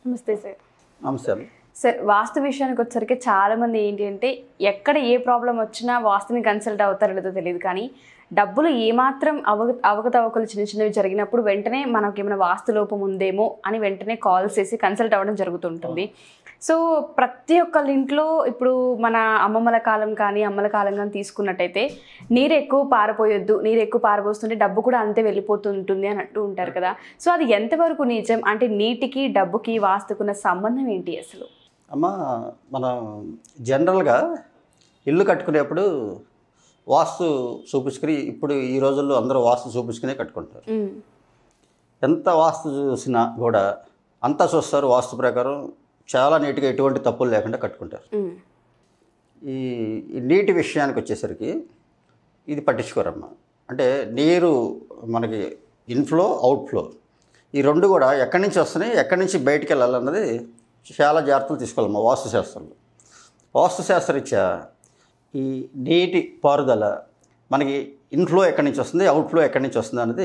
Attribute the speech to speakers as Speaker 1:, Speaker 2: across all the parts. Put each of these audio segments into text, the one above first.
Speaker 1: నమస్తే సార్
Speaker 2: అంశాలు
Speaker 1: సార్ వాస్తు విషయానికి వచ్చేసరికి చాలా మంది ఏంటి అంటే ఎక్కడ ఏ ప్రాబ్లం వచ్చినా వాస్తుని కన్సల్ట్ అవుతారో లేదో తెలియదు కానీ డబ్బులు ఏమాత్రం అవగ అవకతవకలు చిన్న చిన్నవి జరిగినప్పుడు వెంటనే మనకి ఏమైనా వాస్తు లోపం ఉందేమో అని వెంటనే కాల్ చేసి కన్సల్ట్ అవ్వడం జరుగుతుంటుంది సో ప్రతి ఒక్కళ్ళ ఇంట్లో ఇప్పుడు మన అమ్మమ్మల కాలం కానీ అమ్మల కాలం కానీ తీసుకున్నట్టయితే నీరు ఎక్కువ పారిపోయొద్దు నీరు ఎక్కువ పారబోస్తుంటే డబ్బు కూడా అంతే వెళ్ళిపోతుంటుంది అని అంటూ ఉంటారు కదా సో అది ఎంతవరకు నిజం అంటే నీటికి డబ్బుకి వాస్తుకున్న సంబంధం ఏంటి అసలు
Speaker 2: అమ్మ మనం జనరల్గా ఇల్లు కట్టుకునేప్పుడు వాస్తు చూపించుకుని ఇప్పుడు ఈ రోజుల్లో అందరూ వాస్తు చూపించుకునే కట్టుకుంటారు
Speaker 1: ఉమ్,
Speaker 2: ఎంత వాస్తు చూసినా కూడా అంతా చూస్తారు వాస్తు ప్రకారం చాలా నీట్గా ఎటువంటి తప్పులు లేకుండా కట్టుకుంటారు
Speaker 1: ఉమ్,
Speaker 2: ఈ ఈ నీటి విషయానికి వచ్చేసరికి ఇది పట్టించుకోరమ్మా అంటే నీరు మనకి ఇన్ఫ్లో అవుట్ఫ్లో ఈ రెండు కూడా ఎక్కడి నుంచి వస్తున్నాయి ఎక్కడి నుంచి బయటికి వెళ్ళాలన్నది చాలా జాగ్రత్తలు తీసుకోవాలమ్మా వాస్తు శాస్త్రంలో వాస్తు శాస్త్రరీత్యా ఈ నీటి పారుదల మనకి ఇన్ఫ్లో ఎక్కడి నుంచి వస్తుంది అవుట్ఫ్లో ఎక్కడి నుంచి వస్తుంది అనేది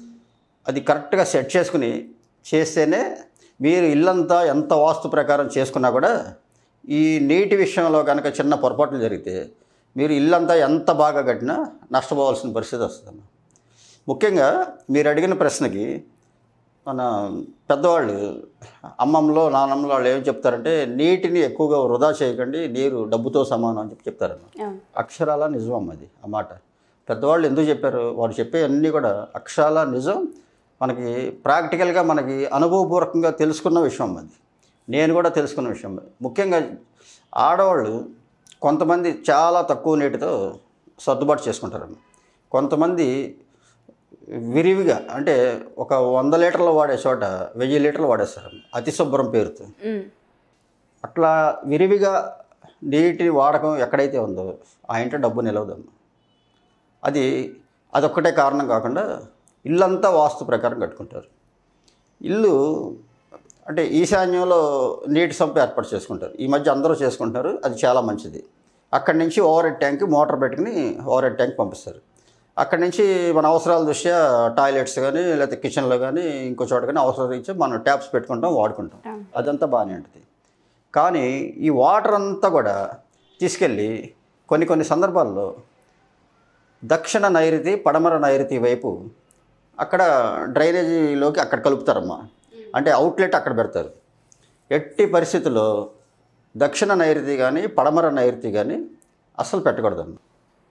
Speaker 2: అది కరెక్ట్గా సెట్ చేసుకుని చేస్తేనే మీరు ఇల్లంతా ఎంత వాస్తు ప్రకారం చేసుకున్నా కూడా ఈ నీటి విషయంలో కనుక చిన్న పొరపాట్లు జరిగితే మీరు ఇల్లంతా ఎంత బాగా కట్టినా నష్టపోవాల్సిన పరిస్థితి వస్తుంది ముఖ్యంగా మీరు అడిగిన ప్రశ్నకి మన పెద్దవాళ్ళు అమ్మమ్మలో నాన్నమ్మలో వాళ్ళు ఏం చెప్తారంటే నీటిని ఎక్కువగా వృధా చేయకండి నీరు డబ్బుతో సమానం అని చెప్పి చెప్తారన్న
Speaker 1: అవును.
Speaker 2: అక్షరాల నిజం అమ్మ అది ఆ మాట పెద్దవాళ్ళు ఎందుకు చెప్పారు వారు చెప్పే అన్నీ కూడా అక్షరాల నిజం మనకి ప్రాక్టికల్గా మనకి అనుభవపూర్వకంగా తెలుసుకున్న విషయం అది నేను కూడా తెలుసుకున్న విషయం అది. ముఖ్యంగా ఆడవాళ్ళు కొంతమంది చాలా తక్కువ నీటితో సర్దుబాటు చేసుకుంటారమ్మ కొంతమంది విరివిగా అంటే ఒక వంద లీటర్లు వాడే చోట వెయ్యి లీటర్లు వాడేస్తారు అతి శుభ్రం పేరుతో
Speaker 1: ఉమ్,
Speaker 2: అట్లా విరివిగా నీటి వాడకం ఎక్కడైతే ఉందో ఆ ఇంట్లో డబ్బు నిలవదమ్మా అది అదొక్కటే కారణం కాకుండా ఇల్లంతా వాస్తు ప్రకారం కట్టుకుంటారు ఇల్లు అంటే ఈశాన్యంలో నీటి సంపు ఏర్పాటు చేసుకుంటారు ఈ మధ్య అందరూ చేసుకుంటారు అది చాలా మంచిది అక్కడి నుంచి ఓవర్ హెడ్ ట్యాంక్ మోటార్ పెట్టుకుని ఓవర్ హెడ్ ట్యాంక్ పంపిస్తారు అక్కడి నుంచి మన అవసరాల దృష్ట్యా టాయిలెట్స్ కానీ లేకపోతే కిచెన్లో కానీ ఇంకో చోట కానీ అవసరం ఇచ్చి మనం ట్యాప్స్ పెట్టుకుంటాం వాడుకుంటాం
Speaker 1: అవును.
Speaker 2: అదంతా బాగానే ఉంటుంది కానీ ఈ వాటర్ అంతా కూడా తీసుకెళ్ళి కొన్ని కొన్ని సందర్భాల్లో దక్షిణ నైరుతి పడమర నైరుతి వైపు అక్కడ డ్రైనేజీలోకి అక్కడ కలుపుతారమ్మా అంటే అవుట్లెట్ అక్కడ పెడతారు ఎట్టి పరిస్థితుల్లో దక్షిణ నైరుతి కానీ పడమర నైరుతి కానీ అస్సలు పెట్టకూడదమ్మా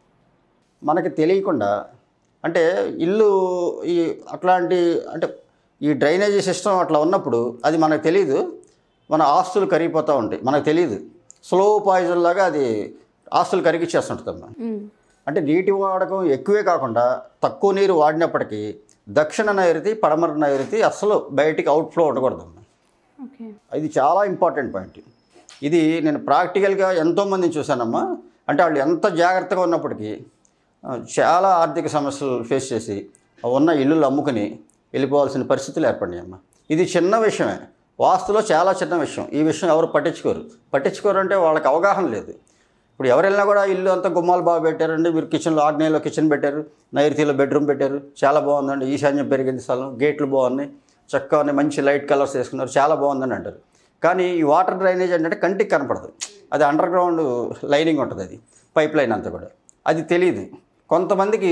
Speaker 2: మనకి తెలియకుండా అంటే ఇల్లు ఈ అట్లాంటి అంటే ఈ డ్రైనేజీ సిస్టమ్ అట్లా ఉన్నప్పుడు అది మనకు తెలియదు మన ఆస్తులు కరిగిపోతూ ఉంటాయి మనకు తెలియదు స్లో పాయిజన్ లాగా అది ఆస్తులు కరిగిచ్చేస్తుంటుందమ్మా
Speaker 1: ఉమ్,
Speaker 2: అంటే నీటి వాడకం ఎక్కువే కాకుండా తక్కువ నీరు వాడినప్పటికీ దక్షిణ నైరుతి పడమర నైరుతి అస్సలు బయటికి అవుట్ఫ్లో ఉండకూడదమ్మా
Speaker 1: ఓకే
Speaker 2: ఇది చాలా ఇంపార్టెంట్ పాయింట్ ఇది నేను ప్రాక్టికల్గా ఎంతోమందిని చూశానమ్మా అంటే వాళ్ళు ఎంత జాగ్రత్తగా ఉన్నప్పటికీ ఆ, చాలా ఆర్థిక సమస్యలు ఫేస్ చేసి ఆ ఉన్న ఇల్లులు అమ్ముకుని వెళ్ళిపోవాల్సిన పరిస్థితులు ఏర్పడినాయి అమ్మా ఇది చిన్న విషయమే వాస్తులో చాలా చిన్న విషయం ఈ విషయం ఎవరు పట్టించుకోరు పట్టించుకోరు అంటే వాళ్ళకి అవగాహన లేదు ఇప్పుడు ఎవరు వెళ్ళినా కూడా ఇల్లు అంతా గుమ్మాలు బాగా పెట్టారండి మీరు కిచెన్లో ఆగ్నేయంలో కిచెన్ పెట్టారు నైరుతిలో బెడ్రూమ్ పెట్టారు చాలా బాగుందండి ఈశాన్యం పెరిగింది స్థలం గేట్లు బాగున్నాయి చక్కగా ఉన్నాయి మంచి లైట్ కలర్స్ వేసుకున్నారు చాలా బాగుందని అంటారు కానీ ఈ వాటర్ డ్రైనేజ్ ఏంటంటే కంటికి కనపడదు అది అండర్ గ్రౌండ్ లైనింగ్ ఉంటుంది అది పైప్ లైన్ అంతా కూడా అది తెలియదు కొంతమందికి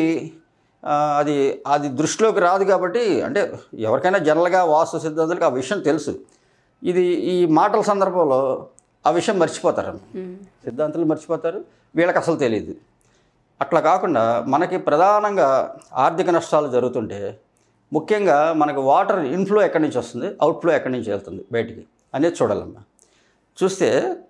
Speaker 2: ఆ, అది అది దృష్టిలోకి రాదు కాబట్టి అంటే ఎవరికైనా జనరల్గా వాస్తు సిద్ధాంతాలకు ఆ విషయం తెలుసు ఇది ఈ మాటల సందర్భంలో ఆ విషయం మర్చిపోతారు
Speaker 1: ఉమ్,
Speaker 2: సిద్ధాంతాలు మర్చిపోతారు వీళ్ళకి అసలు తెలియదు అట్లా కాకుండా మనకి ప్రధానంగా ఆర్థిక నష్టాలు జరుగుతుంటే ముఖ్యంగా మనకు వాటర్ ఇన్ఫ్లో ఎక్కడి నుంచి వస్తుంది అవుట్ఫ్లో ఎక్కడి నుంచి వెళ్తుంది బయటికి అనేది చూడాలమ్మా చూస్తే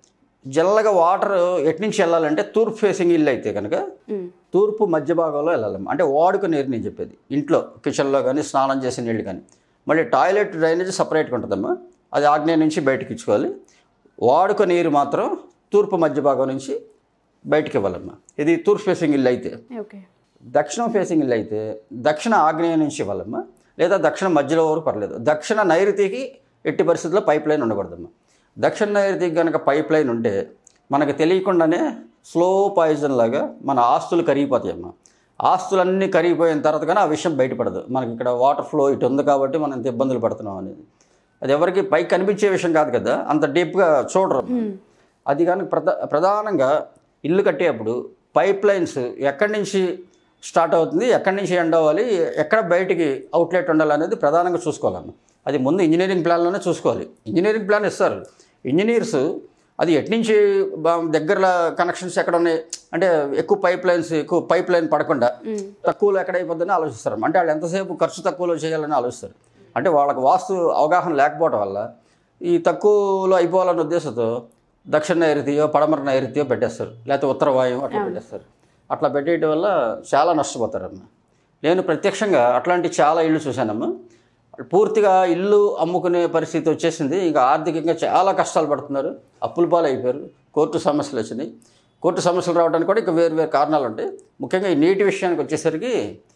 Speaker 2: జల్లగా వాటర్ ఎటు నుంచి వెళ్ళాలంటే తూర్పు ఫేసింగ్ ఇల్లు అయితే కనుక
Speaker 1: ఉమ్,
Speaker 2: తూర్పు మధ్య భాగంలో వెళ్ళాలమ్మా అంటే వాడుక నీరు నేను చెప్పేది ఇంట్లో కిచెన్లో కానీ స్నానం చేసే నీళ్ళు కానీ మళ్ళీ టాయిలెట్ డ్రైనేజ్ సపరేట్గా ఉంటుందమ్మా అది ఆగ్నేయ నుంచి బయటకు ఇచ్చుకోవాలి వాడుక నీరు మాత్రం తూర్పు మధ్య భాగం నుంచి బయటికి ఇవ్వాలమ్మా ఇది తూర్పు ఫేసింగ్ ఇల్లు అయితే
Speaker 1: ఓకే
Speaker 2: దక్షిణం ఫేసింగ్ ఇల్లు అయితే దక్షిణ ఆగ్నేయం నుంచి ఇవ్వాలమ్మా లేదా దక్షిణ మధ్యలో వరకు పర్లేదు దక్షిణ నైరుతికి ఎట్టి పరిస్థితుల్లో పైప్ లైన్ ఉండకూడదమ్మా దక్షిణ నైరుతికి కనుక పైప్ లైన్ ఉంటే మనకు తెలియకుండానే స్లో పాయిజన్ లాగా మన ఆస్తులు కరిగిపోతాయమ్మా ఆస్తులన్నీ కరిగిపోయిన తర్వాత కానీ ఆ విషయం బయటపడదు మనకి ఇక్కడ వాటర్ ఫ్లో ఇటు ఉంది కాబట్టి మనం ఇంత ఇబ్బందులు పడుతున్నాం అనేది అది ఎవరికి పైకి కనిపించే విషయం కాదు కదా అంత డీప్గా చూడరు అది కానీ ప్రధా ప్రధానంగా ఇల్లు కట్టేటప్పుడు పైప్ లైన్స్ ఎక్కడి నుంచి స్టార్ట్ అవుతుంది ఎక్కడి నుంచి ఎండ్ అవ్వాలి ఎక్కడ బయటికి అవుట్లెట్ ఉండాలి అనేది ప్రధానంగా చూసుకోవాలన్న అది ముందు ఇంజనీరింగ్ ప్లాన్లోనే చూసుకోవాలి ఇంజనీరింగ్ ప్లాన్ ఇస్తారు ఇంజనీర్స్ అది ఎట్నుంచి బా- దగ్గరలో కనెక్షన్స్ ఎక్కడ ఉన్నాయి అంటే ఎక్కువ పైప్ లైన్స్ ఎక్కువ పైప్ లైన్ పడకుండా తక్కువలో ఎక్కడ అయిపోద్దని ఆలోచిస్తారు అంటే వాళ్ళు ఎంతసేపు ఖర్చు తక్కువలో చేయాలని ఆలోచిస్తారు అంటే వాళ్ళకి వాస్తు అవగాహన లేకపోవడం వల్ల ఈ తక్కువలో అయిపోవాలన్న ఉద్దేశంతో దక్షిణ నైరుతియో పడమర నైరుతియో పెట్టేస్తారు లేకపోతే ఉత్తర వాయువు అట్లా పెట్టేస్తారు అట్లా పెట్టేయటం వల్ల చాలా నష్టపోతారమ్మ నేను ప్రత్యక్షంగా అట్లాంటి చాలా ఇళ్ళు చూశానమ్మా పూర్తిగా ఇల్లు అమ్ముకునే పరిస్థితి వచ్చేసింది ఇంకా ఆర్థికంగా చాలా కష్టాలు పడుతున్నారు అప్పుల పాలు అయిపోయారు కోర్టు సమస్యలు వచ్చినాయి కోర్టు సమస్యలు రావడానికి కూడా ఇంకా వేరు వేరు కారణాలు ఉంటాయి ముఖ్యంగా ఈ నీటి విషయానికి వచ్చేసరికి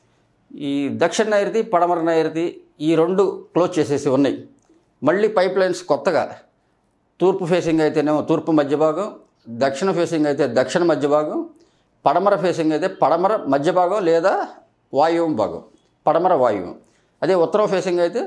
Speaker 2: ఈ దక్షిణ నైరుతి పడమర నైరుతి ఈ రెండు క్లోజ్ చేసేసి ఉన్నాయి మళ్ళీ పైప్ లైన్స్ కొత్తగా తూర్పు ఫేసింగ్ అయితేనేమో తూర్పు మధ్య భాగం దక్షిణ ఫేసింగ్ అయితే దక్షిణ మధ్య భాగం పడమర ఫేసింగ్ అయితే పడమర మధ్య భాగం లేదా వాయువ్యం భాగం పడమర వాయువ్యం అదే ఉత్తరం ఫేసింగ్ అయితే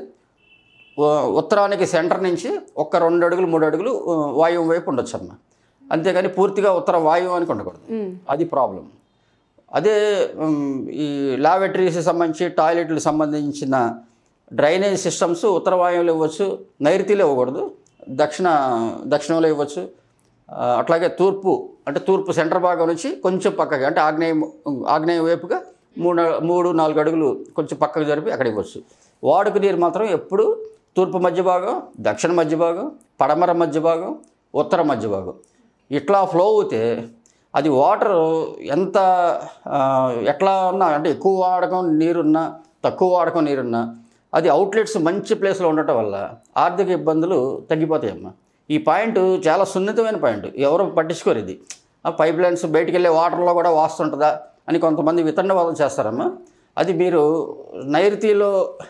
Speaker 2: ఉ- ఉత్తరానికి సెంటర్ నుంచి ఒక్క రెండు అడుగులు మూడు అడుగులు ఉ, వాయువ్యం వైపు ఉండొచ్చు అమ్మ అంతేగాని పూర్తిగా ఉత్తర వాయువ్యానికి ఉండకూడదు అది ప్రాబ్లం అదే ఉమ్, ఈ లాబెటరీస్ సంబంధించి టాయిలెట్లకు సంబంధించిన డ్రైనేజ్ సిస్టమ్స్ ఉత్తర వాయువులు ఇవ్వచ్చు నైరుతిలో ఇవ్వకూడదు దక్షిణ దక్షిణంలో ఇవ్వచ్చు ఆ, అట్లాగే తూర్పు అంటే తూర్పు సెంటర్ భాగం నుంచి కొంచెం పక్కకి అంటే ఆగ్నేయం ఆగ్నేయ వైపుగా మూడు మూడు నాలుగు అడుగులు కొంచెం పక్కకు జరిపి అక్కడ ఇవ్వచ్చు వాడుక నీరు మాత్రం ఎప్పుడు తూర్పు మధ్య భాగం దక్షిణ మధ్య భాగం పడమర మధ్య భాగం ఉత్తర మధ్య భాగం ఇట్లా ఫ్లో అవుతే అది వాటర్ ఎంత ఆ, ఎట్లా ఉన్నా అంటే ఎక్కువ వాడకం నీరున్నా తక్కువ వాడకం నీరున్నా అది అవుట్లెట్స్ మంచి ప్లేస్లో ఉండటం వల్ల ఆర్థిక ఇబ్బందులు తగ్గిపోతాయమ్మా ఈ పాయింట్ చాలా సున్నితమైన పాయింట్ ఎవరు పట్టించుకోరు ఇది ఆ పైప్ లైన్స్ బయటికి వెళ్ళే వాటర్లో కూడా వాస్తుంటుందా అని కొంతమంది వితండవాదం చేస్తారమ్మా అది మీరు నైరుతిలో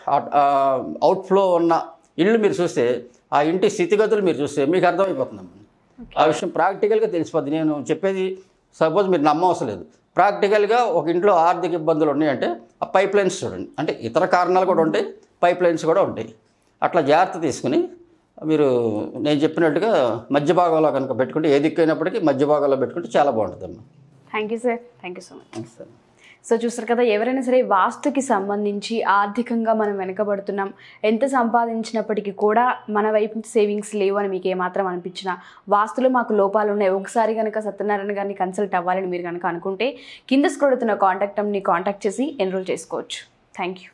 Speaker 2: అవుట్ఫ్లో ఉన్న ఇల్లు మీరు చూస్తే ఆ ఇంటి స్థితిగతులు మీరు చూస్తే మీకు అర్థమైపోతుందమ్మా ఆ విషయం ప్రాక్టికల్గా తెలిసిపోద్ది నేను చెప్పేది సపోజ్ మీరు నమ్మవసరం లేదు ప్రాక్టికల్గా ఒక ఇంట్లో ఆర్థిక ఇబ్బందులు ఉన్నాయంటే ఆ పైప్ లైన్స్ చూడండి అంటే ఇతర కారణాలు కూడా ఉంటాయి పైప్ లైన్స్ కూడా ఉంటాయి అట్లా జాగ్రత్త తీసుకుని మీరు నేను చెప్పినట్టుగా మధ్య భాగంలో కనుక పెట్టుకుంటే ఏ దిక్కైనప్పటికీ మధ్య భాగంలో పెట్టుకుంటే చాలా బాగుంటుందమ్మా
Speaker 1: thank you sir thank you so much
Speaker 2: సరే
Speaker 1: సో చూస్తారు కదా ఎవరైనా సరే వాస్తుకి సంబంధించి ఆర్థికంగా మనం వెనకబడుతున్నాం ఎంత సంపాదించినప్పటికీ కూడా మన వైపు నుంచి సేవింగ్స్ లేవు అని మీకు ఏమాత్రం అనిపించినా వాస్తులో మాకు లోపాలు ఉన్నాయి ఒకసారి కనుక సత్యనారాయణ గారిని కన్సల్ట్ అవ్వాలని మీరు కనుక అనుకుంటే కింద స్క్రోల్ అవుతున్న కాంటాక్ట్ నెంబర్ని కాంటాక్ట్ చేసి ఎన్రోల్ చేసుకోవచ్చు థ్యాంక్ యూ